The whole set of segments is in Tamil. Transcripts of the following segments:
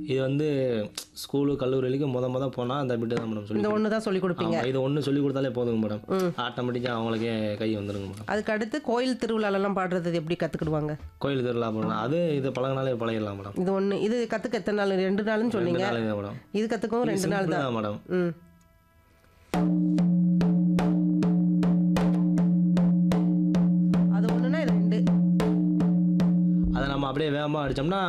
இது வந்து ஸ்கூலு கல்லூரிகளுக்கு முத முத போனால் அந்த பிட்டு தான் மேடம் சொல்லி இந்த ஒன்று தான் சொல்லி கொடுப்பீங்க ஆமாம் இது ஒன்று சொல்லி கொடுத்தாலே போதுங்க மேடம் ம். ஆட்டோமேட்டிக்காக அவங்களுக்கே கை வந்துருங்க மேடம் அதுக்கு அடுத்து கோயில் திருவிழாலெல்லாம் பாடுறது எப்படி கற்றுக்கிடுவாங்க கோயில் திருவிழா போடணும் அது இது பழகினாலே பழகிடலாம் மேடம் இது ஒன்று இது கற்றுக்க எத்தனை நாள் ரெண்டு நாள்னு சொன்னீங்க ரெண்டு நாளுங்க மேடம் இது கற்றுக்கவும் ரெண்டு நாள் தான் தான் மேடம் ம் அது ஒன்றுனா இது ரெண்டு அதை நம்ம அப்படியே வேகமாக அடித்தோம்னா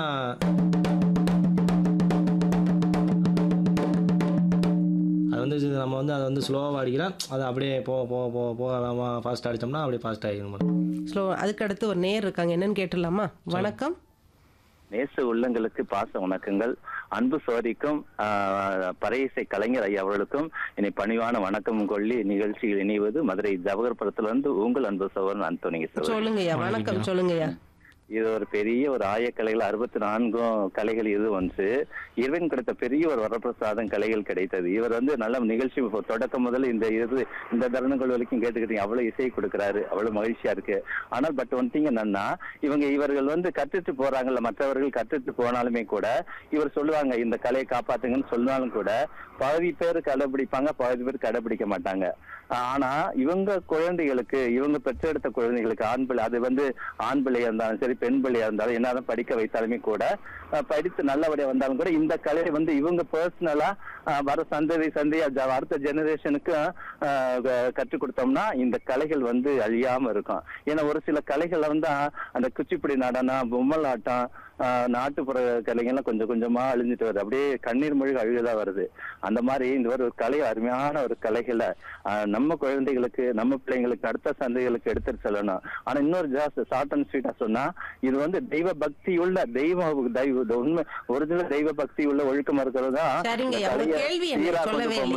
அது வந்து இது நம்ம வந்து அதை வந்து ஸ்லோவாக அடிக்கலாம் அது அப்படியே போக போக போக போக வேகமாக ஃபாஸ்ட்டாக அடித்தோம்னா அப்படியே ஃபாஸ்ட் ஆகிடும் மேடம் ஸ்லோ அதுக்கு அடுத்து ஒரு நேர் இருக்காங்க என்னன்னு கேட்டுடலாமா வணக்கம் நேச உள்ளங்களுக்கு பாச வணக்கங்கள் அன்பு சோரிக்கும் பறையிசை கலைஞர் ஐயா அவர்களுக்கும் இனி பணிவான வணக்கம் கொள்ளி நிகழ்ச்சியில் இணைவது மதுரை ஜவஹர்புரத்திலிருந்து உங்கள் அன்பு சோழன் அந்தோனிங்க சோழன் சொல்லுங்கய்யா வணக்கம் சொல்லுங்கய்யா இது ஒரு பெரிய ஒரு ஆயக்கலைகள் அறுபத்தி நான்கும் கலைகள் இது வந்து இறைவன் கிடைத்த பெரிய ஒரு வரப்பிரசாதம் கலைகள் கிடைத்தது இவர் வந்து நல்ல நிகழ்ச்சி இப்போ தொடக்கம் முதல்ல இந்த இது இந்த தருணங்கள் வரைக்கும் கேட்டுக்கிட்டீங்க அவ்வளவு இசை கொடுக்குறாரு அவ்வளவு மகிழ்ச்சியா இருக்கு ஆனால் பட் ஒன் திங் என்னன்னா இவங்க இவர்கள் வந்து கற்றுட்டு போறாங்கல்ல மற்றவர்கள் கற்றுட்டு போனாலுமே கூட இவர் சொல்லுவாங்க இந்த கலையை காப்பாத்துங்கன்னு சொன்னாலும் கூட பாதி பேர் கடைபிடிப்பாங்க பாதி பேர் கடைபிடிக்க மாட்டாங்க ஆனா இவங்க குழந்தைகளுக்கு இவங்க பெற்றெடுத்த குழந்தைகளுக்கு ஆண் பிள்ளை அது வந்து ஆண் பிள்ளையா இருந்தாலும் சரி பெண் பிள்ளையா இருந்தாலும் என்னதான் படிக்க வைத்தாலுமே கூட அஹ், படித்து நல்லபடியா வந்தாலும் கூட இந்த கலையை வந்து இவங்க பர்சனலா வர சந்ததி சந்தையா ஜ- அடுத்த ஜெனரேஷனுக்கு கற்றுக் கொடுத்தோம்னா இந்த கலைகள் வந்து அழியாம இருக்கும் ஏன்னா ஒரு சில கலைகள்ல வந்து அஹ், அந்த குச்சிப்புடி நடனம் பொம்மலாட்டம் ஆஹ் நாட்டுப்புற கலைகள்லாம் கொஞ்சம் கொஞ்சமா அழிஞ்சிட்டு வருது அப்படியே கண்ணீர் மொழி அழுகதா வருது அந்த மாதிரி இந்த ஒரு கலை அருமையான ஒரு கலைகளை ஆஹ் நம்ம குழந்தைகளுக்கு நம்ம பிள்ளைங்களுக்கு அடுத்த சந்தைகளுக்கு எடுத்துட்டு செல்லணும் ஆனா இன்னொரு ஜாஸ்தி ஷார்ட் அண்ட் ஸ்வீட்டா சொன்னா இது வந்து தெய்வ பக்தி உள்ள தெய்வ தெய்வ உண்மை ஒரிஜினல் தெய்வ பக்தி உள்ள ஒழுக்கம் இருக்கிறது தான் சரிங்கய்யா உங்க கேள்வி என்ன சீரா கொண்டு சொல்லவே போக இல்லை